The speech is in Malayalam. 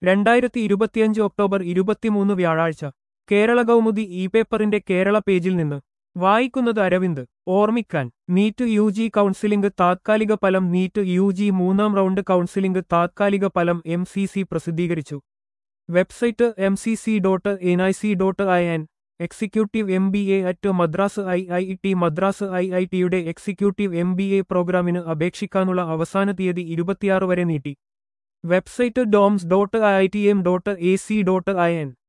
രണ്ടായിരത്തി ഇരുപത്തിയഞ്ച് ഒക്ടോബർ ഇരുപത്തിമൂന്ന് വ്യാഴാഴ്ച കേരള കൗമുദി ഇ പേപ്പറിന്റെ കേരള പേജിൽ നിന്ന് വായിക്കുന്നത് അരവിന്ദ് ഓർമ്മിക്കാൻ നീറ്റ് യു ജി കൗൺസിലിംഗ് താത്കാലിക ഫലം നീറ്റ് യു ജി മൂന്നാം റൗണ്ട് കൗൺസിലിംഗ് താത്കാലിക ഫലം എം സി സി പ്രസിദ്ധീകരിച്ചു website M C C dot N I C dot I N executive M B A at Madras I I T Madras I I ടിയുടെ എക്സിക്യൂട്ടീവ് എം ബി എ പ്രോഗ്രാമിന് അപേക്ഷിക്കാനുള്ള അവസാന തീയതി ഇരുപത്തിയാറ് വരെ നീട്ടി website DoMS dot I T M dot A C dot I N